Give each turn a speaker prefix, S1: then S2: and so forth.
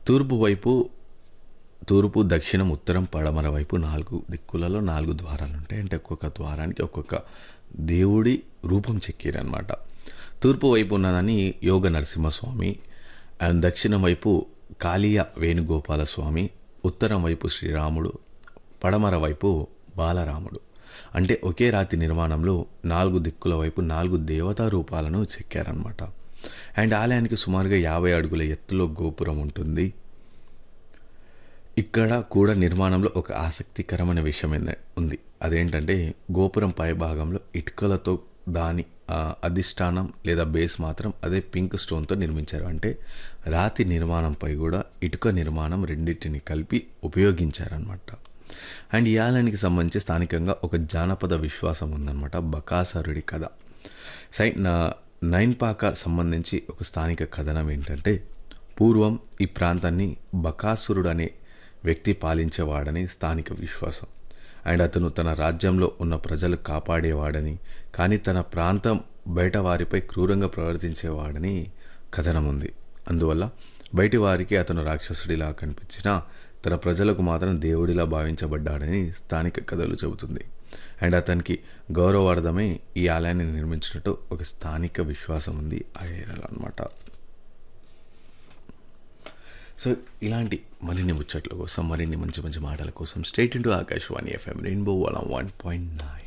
S1: తూర్పు వైపు తూర్పు దక్షిణం ఉత్తరం పడమర వైపు నాలుగు దిక్కులలో నాలుగు ద్వారాలు ఉంటాయి అంటే ఒక్కొక్క ద్వారానికి ఒక్కొక్క దేవుడి రూపం చెక్కిరనమాట తూర్పు వైపు ఉన్నదని యోగ నరసింహస్వామి అండ్ దక్షిణం వైపు కాళీయ వేణుగోపాల స్వామి ఉత్తరం వైపు శ్రీరాముడు పడమర వైపు బాలరాముడు అంటే ఒకే రాతి నిర్మాణంలో నాలుగు దిక్కుల వైపు నాలుగు దేవతా రూపాలను చెక్కారనమాట అండ్ ఆలయానికి సుమారుగా యాభై అడుగుల ఎత్తులో గోపురం ఉంటుంది ఇక్కడ కూడా నిర్మాణంలో ఒక ఆసక్తికరమైన విషయం ఏంద- ఉంది అదేంటంటే గోపురం పై భాగంలో ఇటుకలతో దాని ఆ, అధిష్టానం లేదా బేస్ మాత్రం అదే పింక్ స్టోన్తో నిర్మించారు అంటే రాతి నిర్మాణంపై కూడా ఇటుక నిర్మాణం రెండింటిని కలిపి ఉపయోగించారనమాట అండ్ ఈ ఆలయానికి సంబంధించి స్థానికంగా ఒక జానపద విశ్వాసం ఉందన్నమాట బకాసురుడి కథ సై నా- నైన్పాక సంబంధించి ఒక స్థానిక కథనం ఏంటంటే పూర్వం ఈ ప్రాంతాన్ని బకాసురుడు అనే వ్యక్తి పాలించేవాడని స్థానిక విశ్వాసం అండ్ అతను తన రాజ్యంలో ఉన్న ప్రజలు కాపాడేవాడని కానీ తన ప్రాంతం బయట వారిపై క్రూరంగా ప్రవర్తించేవాడని కథనం ఉంది అందువల్ల బయటి వారికి అతను రాక్షసుడిలా కనిపించినా తన ప్రజలకు మాత్రం దేవుడిలా భావించబడ్డాడని స్థానిక కథలు చెబుతుంది అండ్ అతనికి గౌరవార్థమే ఈ ఆలయాన్ని నిర్మించినట్టు ఒక స్థానిక విశ్వాసం ఉంది ఆ ఏరియాలో అనమాట సో ఇలాంటి మరిన్ని ముచ్చట్ల కోసం మరిన్ని మంచి మంచి మాటల కోసం state into Akashvani FM Rainbow one one point nine